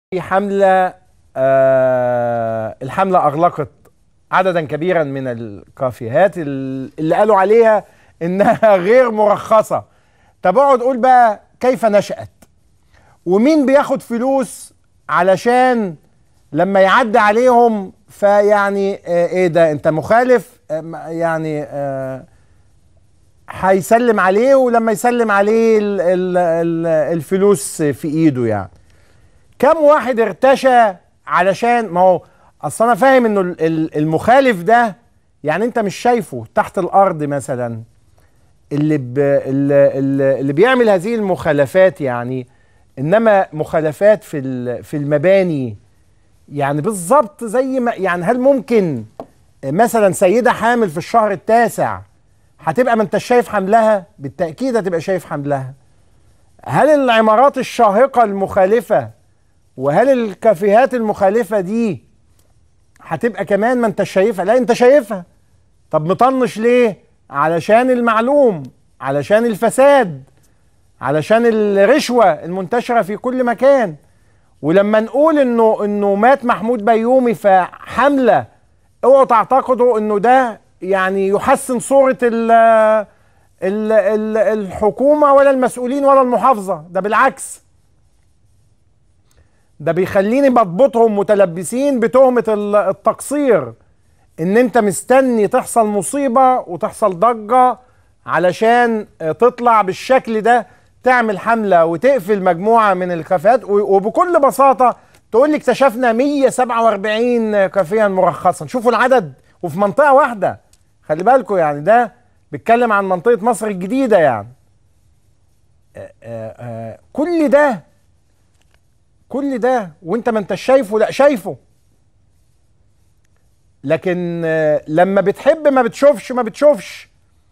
في حملة آه الحملة أغلقت عددا كبيرا من الكافيهات ال- اللي قالوا عليها إنها غير مرخصة طب اقعد قول بقى كيف نشأت ومين بياخد فلوس علشان لما يعدي عليهم فيعني آه ايه ده انت مخالف آه م- يعني آه هيسلم عليه ولما يسلم عليه ال ال ال الفلوس في ايده يعني كم واحد ارتشى علشان ما هو اصل انا فاهم انه ال- ال- المخالف ده يعني انت مش شايفه تحت الارض مثلا اللي ب اللي, اللي اللي بيعمل هذه المخالفات يعني انما مخالفات في ال- في المباني يعني بالظبط زي ما يعني هل ممكن مثلا سيده حامل في الشهر التاسع هتبقى ما انت شايف حملها بالتاكيد هتبقى شايف حملها هل العمارات الشاهقه المخالفه وهل الكافيهات المخالفه دي هتبقى كمان ما انت شايفها لا انت شايفها طب مطنش ليه علشان المعلوم علشان الفساد علشان الرشوه المنتشره في كل مكان ولما نقول انه انه مات محمود بيومي في حمله اوعوا تعتقدوا انه ده يعني يحسن صوره ال ال ال الحكومه ولا المسؤولين ولا المحافظه ده بالعكس ده بيخليني بضبطهم متلبسين بتهمه ال- التقصير ان انت مستني تحصل مصيبه وتحصل ضجه علشان آه، تطلع بالشكل ده تعمل حمله وتقفل مجموعه من الكافيهات و- وبكل بساطه تقول لي اكتشفنا 147 كافيها مرخصا شوفوا العدد وفي منطقه واحده خلي بالكم يعني ده بيتكلم عن منطقه مصر الجديده يعني آه، آه، آه، كل ده كل ده وانت ما انت شايفه لا شايفه لكن آه، لما بتحب ما بتشوفش ما بتشوفش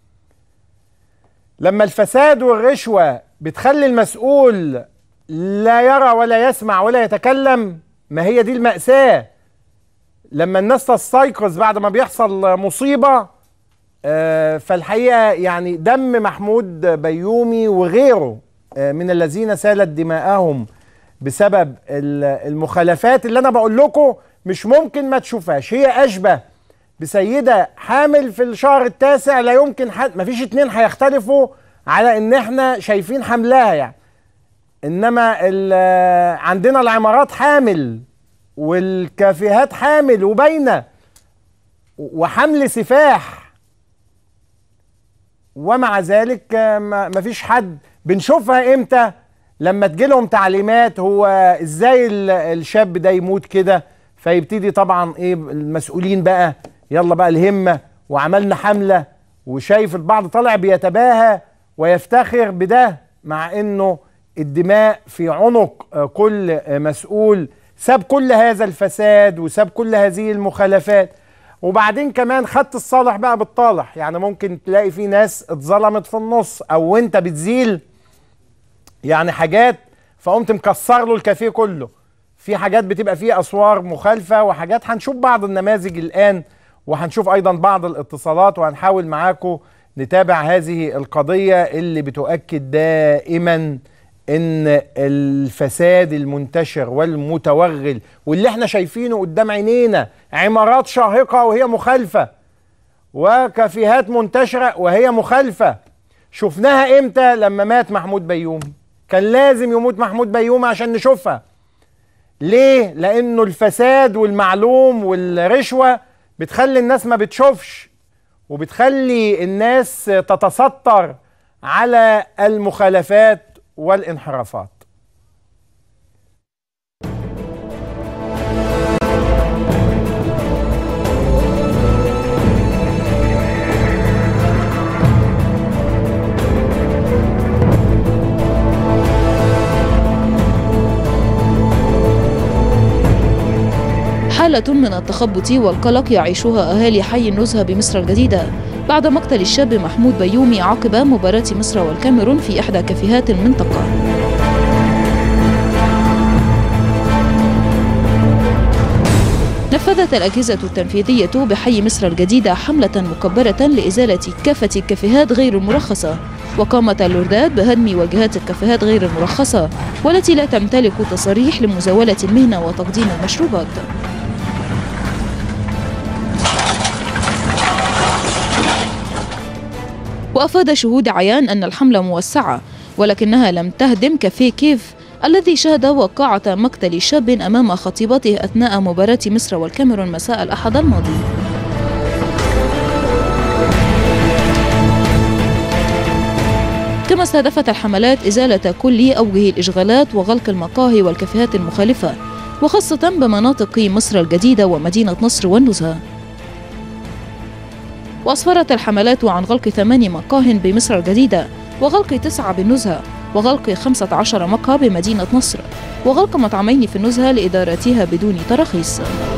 لما الفساد والرشوة بتخلي المسؤول لا يرى ولا يسمع ولا يتكلم ما هي دي المأساة لما الناس تستيقظ بعد ما بيحصل مصيبة آه، فالحقيقة يعني دم محمود بيومي وغيره آه، من الذين سالت دماءهم بسبب ال- المخالفات اللي انا بقول لكم مش ممكن ما تشوفهاش هي اشبه بسيده حامل في الشهر التاسع لا يمكن حد ما فيش اتنين هيختلفوا على ان احنا شايفين حملها يعني انما ال- عندنا العمارات حامل والكافيهات حامل وباينه وحمل سفاح ومع ذلك آه، ما ما فيش حد بنشوفها امتى لما تجيلهم تعليمات هو ازاي ال- الشاب ده يموت كده فيبتدي طبعا ايه المسؤولين بقى يلا بقى الهمة وعملنا حملة وشايف البعض طالع بيتباهى ويفتخر بده مع انه الدماء في عنق آه، كل آه، مسؤول ساب كل هذا الفساد وساب كل هذه المخالفات وبعدين كمان خدت الصالح بقى بالطالح يعني ممكن تلاقي في ناس اتظلمت في النص او انت بتزيل يعني حاجات فقمت مكسر له الكافيه كله في حاجات بتبقى فيه اسوار مخالفه وحاجات هنشوف بعض النماذج الان وهنشوف ايضا بعض الاتصالات وهنحاول معاكم نتابع هذه القضيه اللي بتؤكد دائما ان الفساد المنتشر والمتوغل واللي احنا شايفينه قدام عينينا عمارات شاهقه وهي مخالفه وكافيهات منتشره وهي مخالفه شفناها امتى لما مات محمود بيومي كان لازم يموت محمود بيومي عشان نشوفها ليه لانه الفساد والمعلوم والرشوه بتخلي الناس ما بتشوفش وبتخلي الناس تتستر على المخالفات والانحرافات حالة من التخبط والقلق يعيشها أهالي حي النزهة بمصر الجديدة بعد مقتل الشاب محمود بيومي عقب مباراة مصر والكاميرون في إحدى كافيهات المنطقة نفذت الأجهزة التنفيذية بحي مصر الجديدة حملة مكبرة لإزالة كافة الكافيهات غير المرخصة وقامت اللوردات بهدم واجهات الكافيهات غير المرخصة والتي لا تمتلك تصاريح لمزاولة المهنة وتقديم المشروبات وأفاد شهود عيان أن الحملة موسعة ولكنها لم تهدم كافيه كيف الذي شهد وقعة مقتل شاب أمام خطيبته أثناء مباراة مصر والكاميرون مساء الأحد الماضي كما استهدفت الحملات إزالة كل أوجه الإشغالات وغلق المقاهي والكافيهات المخالفة وخاصة بمناطق مصر الجديدة ومدينة نصر والنزهة وأسفرت الحملات عن غلق ثمان مقاه بمصر الجديدة وغلق تسعة بالنزهة وغلق 15 مقهى بمدينة نصر وغلق مطعمين في النزهة لإدارتها بدون تراخيص